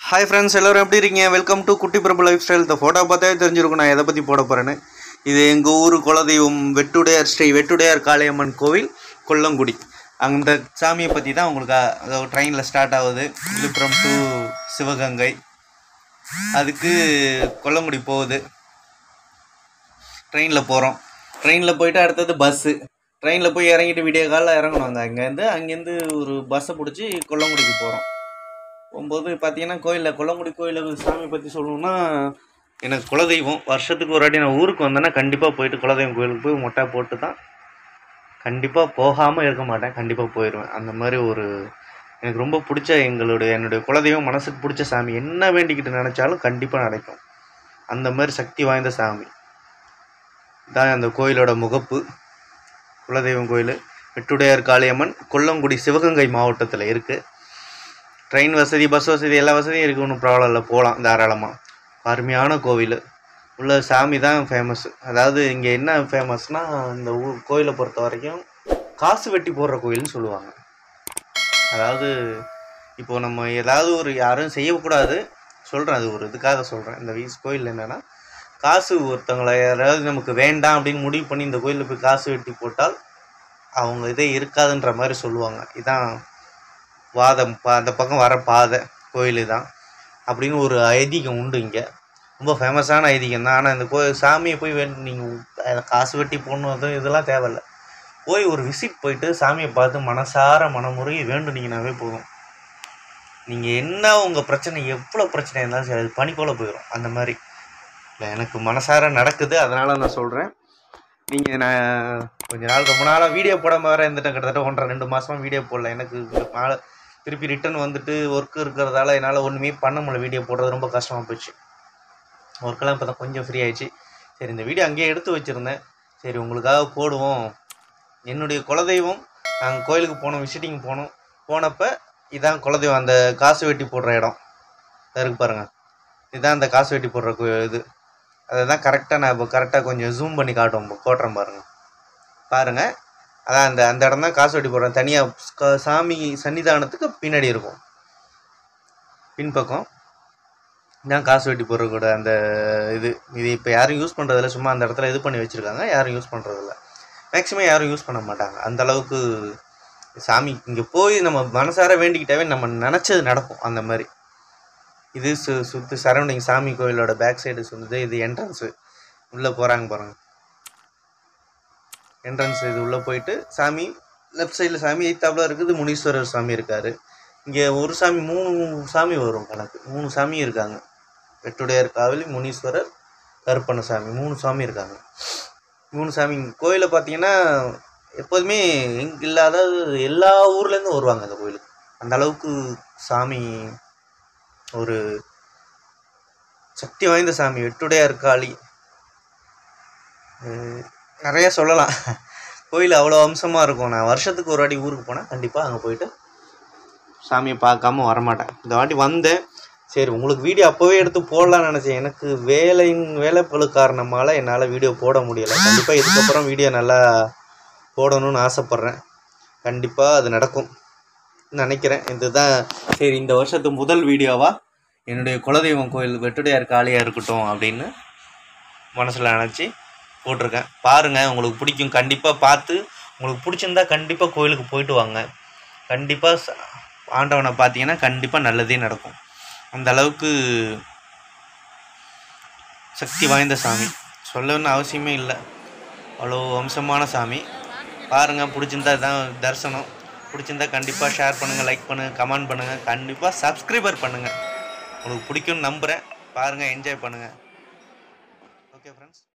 hi friends எல்லோரும் எப்படி இருக்கீங்க welcome to Kutty Prabhu life style இந்த ஃபோட்டோ பார்த்தாவே தெரிஞ்சிருக்கும் நான் எதை பற்றி போட போகிறேன்னு இது எங்கள் ஊர் குலதெய்வம் வெட்டுடையார் ஸ்ரீ வெட்டுடையார் காளியம்மன் கோவில் கொல்லங்குடி அந்த சாமியை பற்றி தான் உங்களுக்கு அதாவது ட்ரெயினில் ஸ்டார்ட் ஆகுது விழுப்புரம் டு சிவகங்கை அதுக்கு கொல்லங்குடி போகுது ட்ரெயினில் போகிறோம் ட்ரெயினில் போயிட்டு அடுத்தது பஸ்ஸு ட்ரெயினில் போய் இறங்கிட்டு விடிய காலைல இறங்கணும் அங்கே அங்கேருந்து அங்கேருந்து ஒரு பஸ்ஸை பிடிச்சி கொல்லங்குடிக்கு போகிறோம் போகும்போது பார்த்தீங்கன்னா கோயிலில் கொல்லங்குடி கோயிலில் சாமி பற்றி சொல்லணும்னா எனக்கு குலதெய்வம் வருஷத்துக்கு ஒரு வாட்டி நான் ஊருக்கு வந்தேன்னா கண்டிப்பாக போயிட்டு குலதெய்வம் கோயிலுக்கு போய் மொட்டை போட்டு தான் கண்டிப்பாக போகாமல் இருக்க மாட்டேன் கண்டிப்பாக போயிடுவேன் அந்த மாதிரி ஒரு எனக்கு ரொம்ப பிடிச்ச எங்களுடைய என்னுடைய குலதெய்வம் மனசுக்கு பிடிச்ச சாமி என்ன வேண்டிக்கிட்டு நினச்சாலும் கண்டிப்பாக நடக்கும் அந்த மாதிரி சக்தி வாய்ந்த சாமி தான் அந்த கோயிலோட முகப்பு குலதெய்வம் கோயில் வெட்டுடையார் காளியம்மன் கொல்லங்குடி சிவகங்கை மாவட்டத்தில் இருக்குது ட்ரெயின் வசதி பஸ் வசதி எல்லா வசதியும் இருக்குது ஒன்றும் ப்ராப்ளம் இல்லை போகலாம் தாராளமாக அருமையான கோவில் உள்ள சாமி தான் ஃபேமஸ் அதாவது இங்கே என்ன ஃபேமஸ்னால் இந்த ஊர் கோயிலை பொறுத்த வரைக்கும் காசு வெட்டி போடுற கோயில்னு சொல்லுவாங்க அதாவது இப்போ நம்ம ஏதாவது ஒரு யாரும் செய்யக்கூடாது சொல்கிறேன் அது ஒரு இதுக்காக சொல்கிறேன் இந்த வீஸ் கோயில் என்னென்னா காசு ஒருத்தவங்களை யாராவது நமக்கு வேண்டாம் அப்படின்னு முடிவு பண்ணி இந்த கோயிலில் போய் காசு வெட்டி போட்டால் அவங்க இதே இருக்காதுன்ற மாதிரி சொல்லுவாங்க இதான் வாதம் பா- அந்த பக்கம் வர பாதை கோயில் தான் அப்படின்னு ஒரு ஐதீகம் உண்டு இங்கே ரொம்ப ஃபேமஸான ஐதீகம் தான் ஆனால் இந்த கோ சாமியை போய் வே நீங்கள் காசு வெட்டி போடணும் அது இதெல்லாம் தேவையில்ல போய் ஒரு விசிட் போயிட்டு சாமியை பார்த்து மனசார மனமுறை வேண்டுனீங்கன்னாவே போதும் நீங்கள் என்ன உங்கள் பிரச்சனை எவ்வளோ பிரச்சனை இருந்தாலும் சரி அது பனி போல் போயிடும் அந்த மாதிரி இல்லை எனக்கு மனசார நடக்குது அதனால் நான் சொல்கிறேன் நீங்கள் நான் கொஞ்ச நாள் ரொம்ப நாளாக வீடியோ போடாம வேறு இருந்துட்டேன் கிட்டத்தட்ட ஒன்றரை ரெண்டு மாதமாக வீடியோ போடல எனக்கு நாளை திருப்பி ரிட்டர்ன் வந்துட்டு ஒர்க்கு இருக்கிறதால என்னால் ஒன்றுமே பண்ண முடியல வீடியோ போடுறது ரொம்ப கஷ்டமாக போச்சு ஒர்க்கெல்லாம் இப்போ தான் கொஞ்சம் ஃப்ரீ ஆயிடுச்சு சரி இந்த வீடியோ அங்கேயே எடுத்து வச்சுருந்தேன் சரி உங்களுக்காக போடுவோம் என்னுடைய குலதெய்வம் நாங்கள் கோயிலுக்கு போனோம் விசிட்டிங் போனோம் போனப்போ இதான் குலதெய்வம் அந்த காசு வெட்டி போடுற இடம் இதா இருக்கு பாருங்கள் இதுதான் அந்த காசு வெட்டி போடுற கோ- இது அதை தான் கரெக்டாக நான் இப்போ கரெக்டாக கொஞ்சம் ஜூம் பண்ணி காட்டுவோம் இப்போ கோட்டுறேன் பாருங்கள் பாருங்கள் அதான் அந்த அந்த இடம் தான் காசு வெட்டி போடுறேன் தனியாக சாமி சன்னிதானத்துக்கு பின்னாடி இருக்கும் பின்பக்கம் தான் காசு வெட்டி போடுற கூட அந்த இது இது இப்போ யாரும் யூஸ் பண்ணுறதில்ல சும்மா அந்த இடத்துல இது பண்ணி வச்சுருக்காங்க யாரும் யூஸ் பண்ணுறதில்ல மேக்ஸிமம் யாரும் யூஸ் பண்ண மாட்டாங்க அந்த அளவுக்கு சாமி இங்கே போய் நம்ம மனசார வேண்டிக்கிட்டாவே நம்ம நினச்சது நடக்கும் அந்த மாதிரி இது சு சுற்று சரௌண்டிங் சாமி கோயிலோட பேக் சைடு சொல்லுது இது என்ட்ரன்ஸு உள்ளே போகிறாங்க பாருங்க என்ட்ரன்ஸ் இது உள்ளே போயிட்டு சாமி லெஃப்ட் சைடில் சாமி எய்த்தாப்புல இருக்குது முனீஸ்வரர் சாமி இருக்கார் இங்கே ஒரு சாமி மூணு சாமி வரும் கணக்கு மூணு சாமி இருக்காங்க வெட்டுடையார் காவலி முனீஸ்வரர் கருப்பண்ணசாமி மூணு சாமி இருக்காங்க மூணு சாமி கோயிலை பார்த்தீங்கன்னா எப்போதுமே எங்க இல்லாத எல்லா ஊர்லேருந்தும் வருவாங்க அந்த கோயிலுக்கு அந்த அளவுக்கு சாமி ஒரு சக்தி வாய்ந்த சாமி வெட்டுடையார் காளி அஹ் நிறைய சொல்லலாம் கோயில் அவ்வளோ அம்சமாக இருக்கும் நான் வருஷத்துக்கு ஒரு வாட்டி ஊருக்கு போனால் கண்டிப்பாக அங்கே போயிட்டு சாமியை பார்க்காம வரமாட்டேன் இந்த வாட்டி வந்தேன் சரி உங்களுக்கு வீடியோ அப்போவே எடுத்து போடலாம்னு நினச்சேன் எனக்கு வேலையின் வேலைப்பளு காரணமால் என்னால் வீடியோ போட முடியலை கண்டிப்பாக இதுக்கப்புறம் வீடியோ நல்லா போடணும்னு ஆசைப்பட்றேன் கண்டிப்பாக அது நடக்கும் நினைக்கிறேன் இதுதான் சரி இந்த வருஷத்து முதல் வீடியோவாக என்னுடைய குலதெய்வம் கோயில் வெட்டுடையார் காளியாக இருக்கட்டும் அப்படின்னு மனசில் நினச்சி போட்டிருக்கேன் பாருங்கள் உங்களுக்கு பிடிக்கும் கண்டிப்பாக பார்த்து உங்களுக்கு பிடிச்சிருந்தா கண்டிப்பாக கோயிலுக்கு போயிட்டு வாங்க கண்டிப்பாக ஆண்டவனை பார்த்தீங்கன்னா கண்டிப்பாக நல்லதே நடக்கும் அந்த அளவுக்கு சக்தி வாய்ந்த சாமி சொல்லணும்னு அவசியமே இல்லை அவ்வளோ வம்சமான சாமி பாருங்கள் பிடிச்சிருந்தா இதான் தரிசனம் பிடிச்சிருந்தா கண்டிப்பாக ஷேர் பண்ணுங்கள் லைக் பண்ணுங்கள் கமெண்ட் பண்ணுங்கள் கண்டிப்பாக சப்ஸ்கிரைபர் பண்ணுங்கள் உங்களுக்கு பிடிக்கும்னு நம்புகிறேன் பாருங்கள் என்ஜாய் பண்ணுங்கள் ஓகே ஃப்ரெண்ட்ஸ்